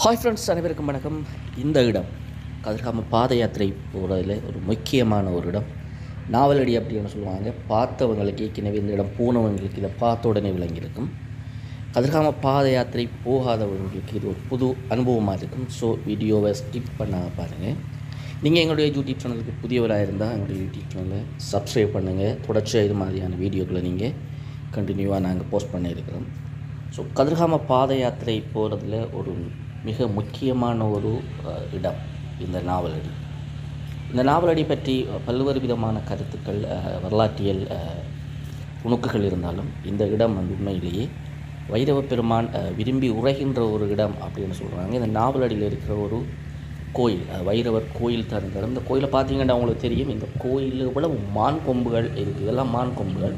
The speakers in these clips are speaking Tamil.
ஹாய் ஃப்ரெண்ட்ஸ் அனைவருக்கும் வணக்கம் இந்த இடம் கதிர்காம பாத யாத்திரை போகிறதுல ஒரு முக்கியமான ஒரு இடம் நாவலடி அப்படின்னு சொல்லுவாங்க பார்த்தவங்களுக்கு ஏற்கனவே இந்த இடம் போனவங்களுக்கு இதை பார்த்த உடனே விளங்கியிருக்கும் கதிர்காம பாத யாத்திரை போகாதவங்களுக்கு இது ஒரு புது அனுபவமாக இருக்கும் ஸோ வீடியோவை ஸ்கிப் பண்ணாம பாருங்கள் நீங்கள் எங்களுடைய யூடியூப் சேனலுக்கு புதியவராக இருந்தால் எங்களுடைய யூடியூப் சேனலை சப்ஸ்கிரைப் பண்ணுங்கள் தொடர்ச்சியாக இது மாதிரியான வீடியோக்களை நீங்கள் கண்டினியூவாக நாங்கள் போஸ்ட் பண்ணியிருக்கிறோம் ஸோ கதிர்காம பாத யாத்திரை போகிறதுல ஒரு மிக முக்கியமான ஒரு அஹ், இடம் இந்த நாவலடி இந்த நாவலடி பற்றி பல்வேறு விதமான கருத்துக்கள் அஹ், வரலாற்றியல் அஹ், துணுக்குகள் இருந்தாலும் இந்த இடம் வந்து உண்மையிலேயே வைரவ பெருமான் அஹ், விரும்பி உரைகின்ற ஒரு இடம் அப்படின்னு சொல்கிறாங்க இந்த நாவலடியில் இருக்கிற ஒரு கோயில் அஹ், வைரவர் கோயில் தான் இந்த இடம் இந்த கோயிலை பார்த்தீங்கன்னா உங்களுக்கு தெரியும் இந்த கோயில் இவ்வளவு மான் கொம்புகள் இருக்குது இதெல்லாம் மான் கொம்புகள்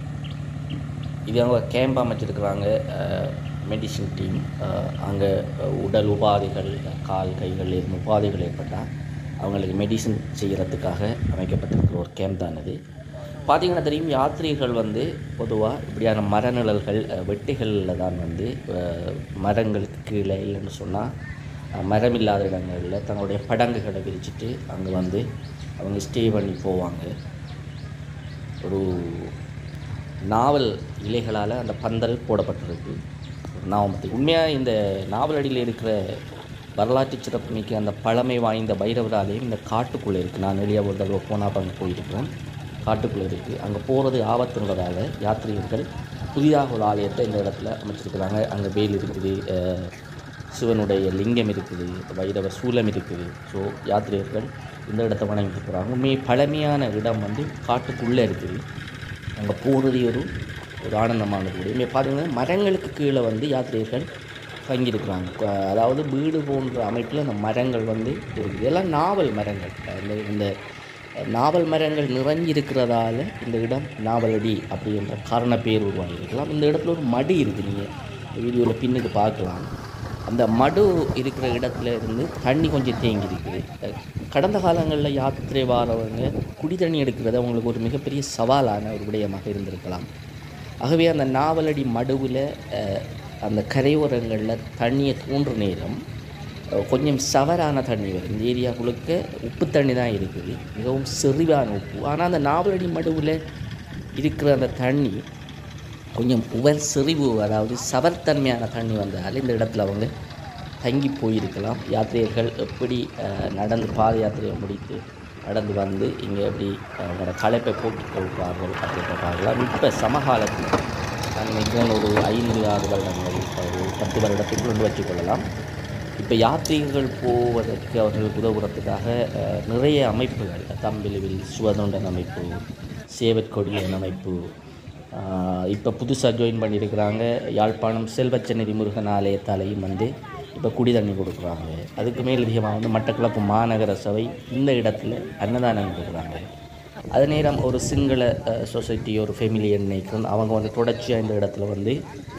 இது அவங்க கேம்ப் அமைச்சிருக்கிறாங்க மெடிசின் டீம் அங்கே உடல் உபாதைகள் கால் கைகள் எதுவும் உபாதைகள் ஏற்பட்டால் அவங்களுக்கு மெடிசின் செய்கிறதுக்காக அமைக்கப்பட்டிருக்கிற ஒரு கேம்ப் தான் இது பார்த்தீங்கன்னா தெரியும் யாத்ரீகர்கள் வந்து பொதுவாக இப்படியான மரநிழல்கள் அஹ், வெட்டிகளில் தான் வந்து அஹ், மரங்களுக்கு கீழே இல்லைன்னு சொன்னால் மரம் இல்லாத இடங்களில் தங்களுடைய படங்குகளை விரிச்சிட்டு அங்கே வந்து அவங்க ஸ்டே பண்ணி போவாங்க ஒரு நாவல் இலைகளால் அந்த பந்தல் போடப்பட்டிருக்கு ஒரு நாவமத்தை உண்மையாக இந்த நாவலடியில் இருக்கிற வரலாற்று சிறப்புமிக்க அந்த பழமை வாய்ந்த பைரவர் ஆலயம் இந்த காட்டுக்குள்ளே இருக்குது நான் வெளியே ஒரு தடவை போனால் அங்கே போயிருக்கிறேன் காட்டுக்குள்ளே இருக்குது அங்கே போகிறது ஆபத்துன்றதால யாத்ரீகர்கள் புதிதாக ஒரு ஆலயத்தை இந்த இடத்துல அமைச்சிருக்கிறாங்க அங்கே வேல் இருக்குது அஹ், சிவனுடைய லிங்கம் இருக்குது வைரவர் சூலம் இருக்குது ஸோ யாத்ரீகர்கள் இந்த இடத்த வணங்கிட்டு போகிறாங்க உண்மையை பழமையான இடம் வந்து காட்டுக்குள்ளே இருக்குது அங்கே போகிறது ஒரு ஒரு ஆனந்தமானது கூட இங்கே பார்த்தீங்கன்னா மரங்களுக்கு கீழே வந்து யாத்ரீகர்கள் தங்கியிருக்கிறாங்க க- அதாவது வீடு போன்ற அமைப்பில் அந்த மரங்கள் வந்து இருக்குது இதெல்லாம் நாவல் மரங்கள் அந்த இந்த நாவல் மரங்கள் நிறைஞ்சிருக்கிறதால இந்த இடம் நாவலடி அப்படின்ற காரண பேர் உருவாகியிருக்கலாம் இந்த இடத்துல ஒரு மடி இருக்குது நீங்கள் வீடியோவில் பின்னுக்கு பார்க்கலாம் அந்த மடு இருக்கிற இடத்துல இருந்து தண்ணி கொஞ்சம் தேங்கி இருக்குது அஹ் கடந்த காலங்களில் யாத்திரை வாரவங்க குடி தண்ணி எடுக்கிறது அவங்களுக்கு ஒரு மிகப்பெரிய சவாலான ஒரு விடயமாக இருந்திருக்கலாம் ஆகவே அந்த நாவலடி மடுவில் அஹ், அந்த கரையோரங்களில் தண்ணியை தோன்ற நேரம் அஹ், கொஞ்சம் சவரான தண்ணி வரும் இந்த ஏரியா முழுக்க உப்பு தண்ணி தான் இருக்குது மிகவும் செறிவான உப்பு ஆனால் அந்த நாவலடி மடுவில் இருக்கிற அந்த தண்ணி கொஞ்சம் உவர் செறிவு அதாவது சவர்த்தன்மையான தண்ணி வந்ததால் இந்த இடத்துல அவங்க தங்கி போயிருக்கலாம் யாத்ரீகர்கள் எப்படி அஹ், நடந்து பாத யாத்திரையை முடித்து நடந்து வந்து இங்கே எப்படி அவங்களோட களைப்பை போக்கிக் கொள்வார்கள் அப்படின்ற பார்க்கலாம் இப்போ சமகாலத்தில் நான் நினைக்கிறேன் ஒரு ஐந்து ஆறு வருடங்கள் ஒரு பத்து வருடத்துக்கு கொண்டு வச்சுக்கொள்ளலாம் இப்போ யாத்ரீகர்கள் போவதற்கு அவர்களுக்கு உதவுறதுக்காக அஹ், நிறைய அமைப்புகள் தம்பிலுவில் சுவதொண்டன் அமைப்பு சேவற்கொடியன் அமைப்பு இப்போ புதுசாக ஜாயின் பண்ணியிருக்கிறாங்க யாழ்ப்பாணம் செல்வச்சந்நிதி முருகன் ஆலயத்தாலையும் வந்து இப்போ குடி தண்ணி கொடுக்குறாங்க அதுக்கு மேலதிகமாக வந்து மட்டக்களப்பு மாநகர சபை இந்த இடத்துல அன்னதானம் கொடுக்குறாங்க அதே நேரம் ஒரு சிங்கள சொசைட்டி ஒரு ஃபெமிலி நினைக்கிறேன் அவங்க வந்து தொடர்ச்சியாக இந்த இடத்துல வந்து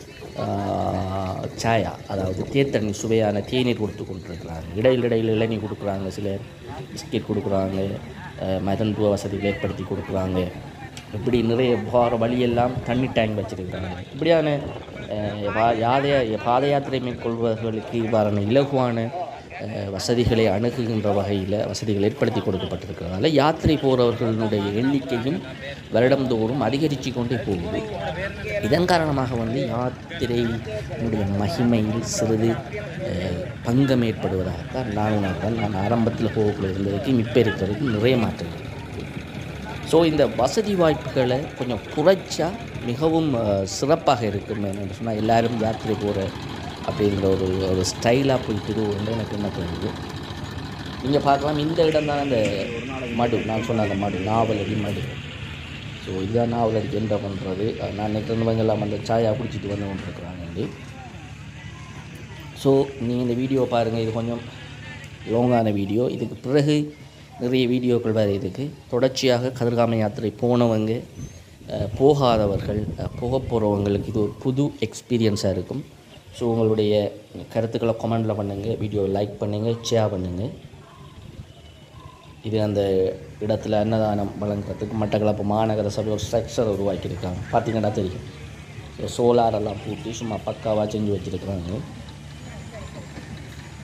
ஆஹ், சாயா அதாவது தேத்தண்ணி சுவையான தேநீர் கொடுத்து கொண்டிருக்கிறாங்க இடையில் இடையில் இளநீர் கொடுக்குறாங்க சிலர் பிஸ்கெட் கொடுக்குறாங்க ஆஹ், மருத்துவ வசதிகள் ஏற்படுத்தி கொடுக்குறாங்க இப்படி நிறைய போகிற வழியெல்லாம் தண்ணி டேங்க் வச்சுருக்கிறாங்க இப்படியான அஹ், பா- யாதைய பாத யாத்திரை மேற்கொள்பவர்களுக்கு இவ்வாறான இலகுவான அஹ், வசதிகளை அணுகுகின்ற வகையில் வசதிகள் ஏற்படுத்தி கொடுக்கப்பட்டிருக்கிறதால யாத்திரை போகிறவர்களுடைய எண்ணிக்கையும் வருடந்தோறும் அதிகரித்து கொண்டே போகுது இதன் காரணமாக வந்து யாத்திரையினுடைய மகிமையில் சிறிது அஹ், பங்கம் ஏற்படுவதாகத்தான் நான் உணர்ந்தேன் நான் ஆரம்பத்தில் போகக்குள்ள இருந்ததுக்கும் இப்போ இருக்கிறதுக்கும் நிறைய மாற்றங்கள் ஸோ இந்த வசதி வாய்ப்புகளை கொஞ்சம் குறைச்சா மிகவும் அஹ், சிறப்பாக இருக்கும் என்னென்னு சொன்னால் எல்லாரும் யாத்திரை போகிற அப்படிங்கிற ஒரு ஒரு ஸ்டைலாக போயிட்டு வந்து எனக்கு என்ன தோணுது நீங்கள் பார்க்கலாம் இந்த இடம் தான் அந்த மடு நான் சொன்ன அந்த மடு நாவலடி மடு ஸோ இதுதான் நாவலடி என்ன பண்ணுறது நான் நினைக்கிறவங்க எல்லாம் அந்த சாயா பிடிச்சிட்டு வந்து கொண்டிருக்கிறாங்க ஸோ நீங்கள் இந்த வீடியோ பாருங்கள் இது கொஞ்சம் லாங்கான வீடியோ இதுக்கு பிறகு நிறைய வீடியோக்கள் வேறு இதுக்கு தொடர்ச்சியாக கதிர்காம யாத்திரை போனவங்க அஹ், போகாதவர்கள் அஹ், போக போகிறவங்களுக்கு இது ஒரு புது எக்ஸ்பீரியன்ஸாக இருக்கும் ஸோ உங்களுடைய கருத்துக்களை கமெண்டில் பண்ணுங்கள் வீடியோவை லைக் பண்ணுங்கள் ஷேர் பண்ணுங்கள் இது அந்த இடத்துல அன்னதானம் வழங்குறதுக்கு மட்டக்களப்பு மாநகர சபை ஒரு ஸ்ட்ரக்சர் உருவாக்கியிருக்காங்க பார்த்தீங்கன்னா தெரியும் சோலாரெல்லாம் பூட்டி சும்மா பக்காவாக செஞ்சு வச்சுருக்குறாங்க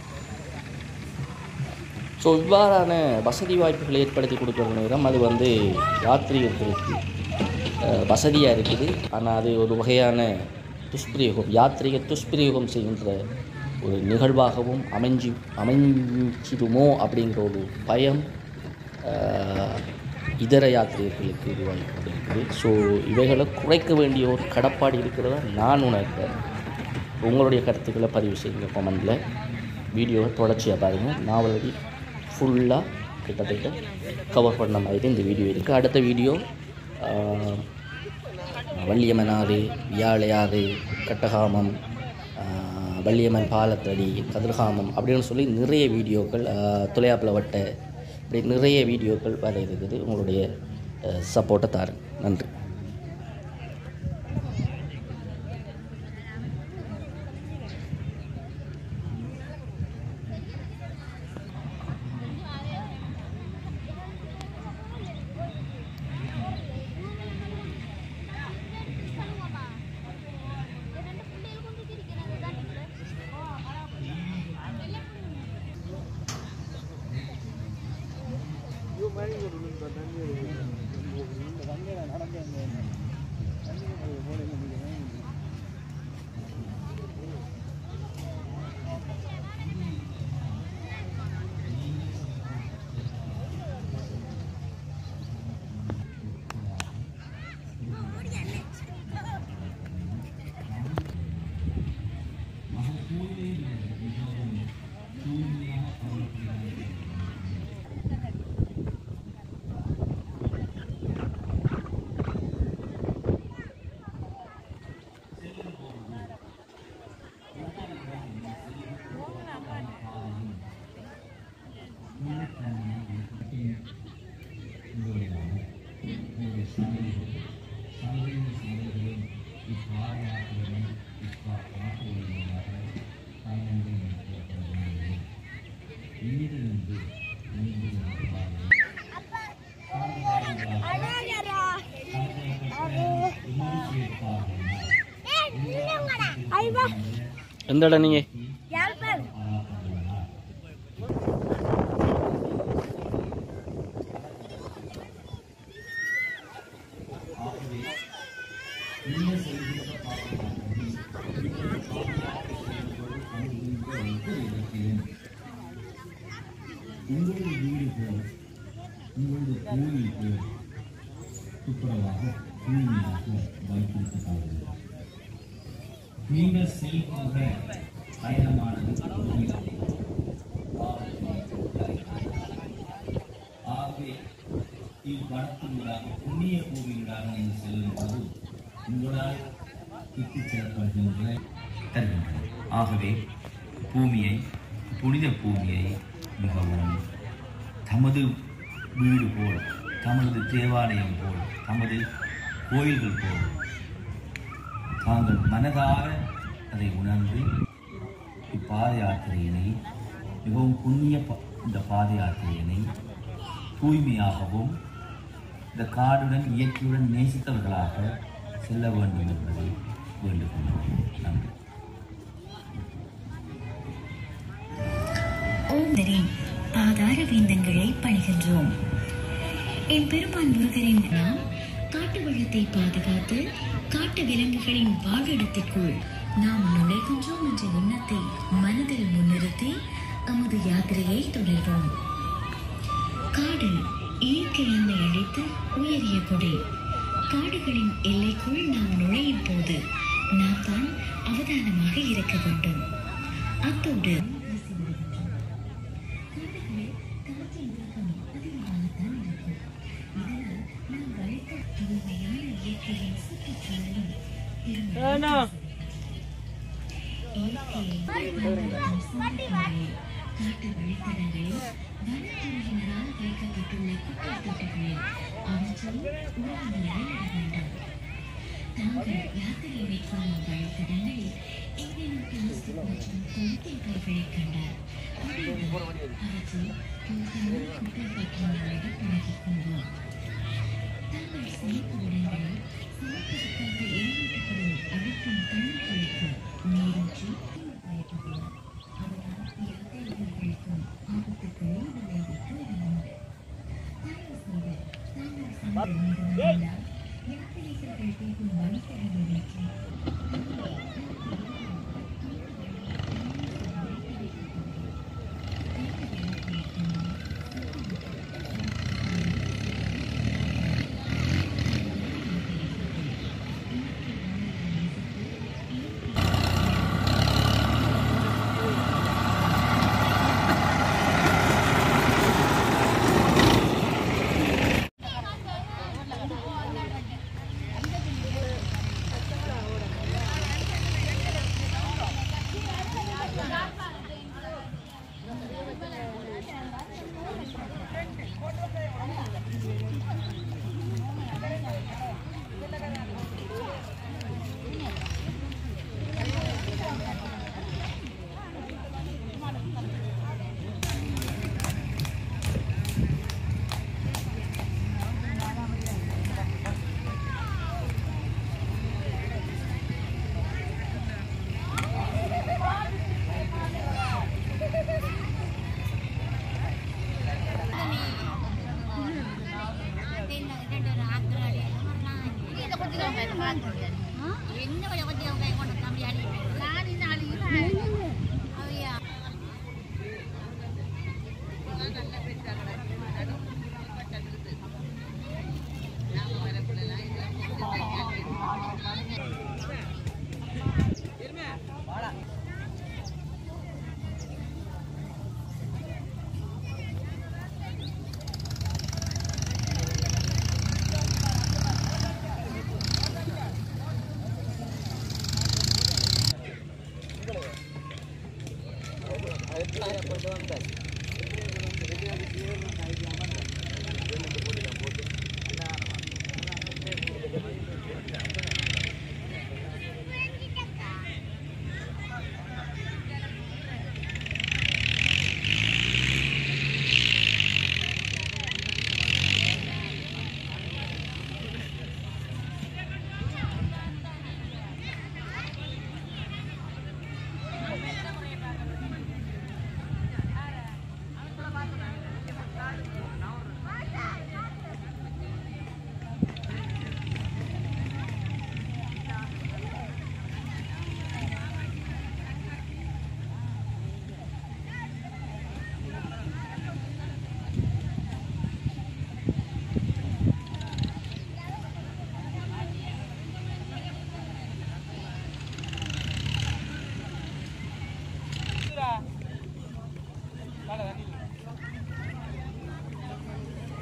ஸோ இவ்வாறான வசதி வாய்ப்புகளை ஏற்படுத்தி கொடுக்குற நேரம் அது வந்து யாத்ரீகர்களுக்கு வசதியாக இருக்குது ஆனால் அது ஒரு வகையான துஷ்பிரயோகம் யாத்திரிக துஷ்பிரயோகம் செய்கின்ற ஒரு நிகழ்வாகவும் அமைஞ்சு அமைஞ்சிடுமோ அப்படிங்கிற ஒரு பயம் அஹ், இதர யாத்திரிகர்களுக்கு உருவாகி கொண்டிருக்குது ஸோ இவைகளை குறைக்க வேண்டிய ஒரு கடப்பாடு இருக்கிறதா நான் உணர்கிறேன் உங்களுடைய கருத்துக்களை பதிவு செய்யுங்க கமெண்டில் வீடியோவை தொடர்ச்சியாக பாருங்கள் நான் ஆல்ரெடி ஃபுல்லாக கிட்டத்தட்ட கவர் பண்ண மாதிரி இந்த வீடியோ இருக்குது அடுத்த வீடியோ ஆஹ், வள்ளியம்மன் ஆறு வியாழையாறு கட்டகாமம் ஆஹ், வள்ளியம்மன் பாலத்தடி கதிர்காமம் அப்படின்னு சொல்லி நிறைய வீடியோக்கள் துளையாப்பில் வட்ட இப்படி நிறைய வீடியோக்கள் வர இருக்குது உங்களுடைய சப்போர்ட்டை தாருங்க நன்றி ஐவா எந்த இடம் நீங்கள் யாழ்ப்பாணம் உங்களது வீடு போல் உங்களது கோயில் போல் துப்புரவாக தூய்மையாக வைத்திருக்கப்படுகிறது நீங்கள் செல்கின்ற பயணமானது புனிதம். ஆகவே இவ்வடத்தினூடாக புண்ணிய கோவிலூடாக நீங்கள் செல்லும் போது உங்களால் இட்டுச் செல்லப்படுகின்ற தருகின்றன ஆகவே பூமியை புனித பூமியை மிகவும் தமது வீடு போல் தமது தேவாலயம் போல் தமது கோயில்கள் போல் தாங்கள் மனதார அதை உணர்ந்து இப்பாத யாத்திரையினை மிகவும் புண்ணிய ப- இந்த பாத யாத்திரையினை தூய்மையாகவும் இந்த காடுடன் இயற்கையுடன் நேசித்தவர்களாக செல்ல வேண்டும் என்பதை வேண்டுகொள்கிறோம் நன்றி ஓந்தரின் பாதார வேந்தங்களை பணிகின்றோம் என் பெருமான் முருகரின் நாம் காட்டு வளத்தை பாதுகாத்து காட்டு விலங்குகளின் வாழிடத்திற்குள் நாம் நுழைகின்றோம் என்ற எண்ணத்தை மனதில் முன்னிறுத்தி நமது யாத்திரையை தொடர்வோம் காடு இயற்கை எண்ணெய் அழித்து உயரிய கொடை காடுகளின் எல்லைக்குள் நாம் நுழையும் போது நாம் தான் அவதானமாக இருக்க வேண்டும் அத்தோடு காடுகளில் காற்றின் வேகம் அதிகமாகத்தான் இருக்கும் இதனால் நாம் வளைத்த தூய்மையான இயற்கையின் சுற்றுச்சூழலும் பெரும் இயற்கையை பாதுகாக்கும் சொந்தக்காரர்கள் காட்டு வழித்தடங்களில் வனத்துறையினரால் வைக்கப்பட்டுள்ள குப்பை தொட்டிகளில் அவற்றை உணவு இட வேண்டும் தாங்கள் யாத்திரை மேற்கொள்ளும் வழித்தடங்களில் ஏதேனும் பிளாஸ்டிக் மற்றும் கொழுக்கை பைகளை கண்டால் உடனே அவற்றை போதுமான குப்பை பற்றியவர்களிடம் பழகிக் கொள்வோம் தாங்கள் சமைக்கும் இடங்களில் சமைப்பதற்காக எரியூட்டப்படும் அடுப்பின் தண்ணீர்களுக்கு நீரூற்றி பயன்படுத்தலாம் அதனால் யாத்திரைகளுக்கும் ஆபத்துக்களே விளையும் யாத்திரிகர்கள் போகும் வழித்தடங்களை நோக்கி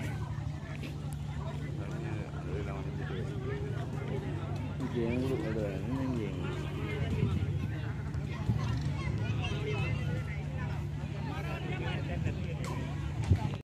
எங்களுக்கு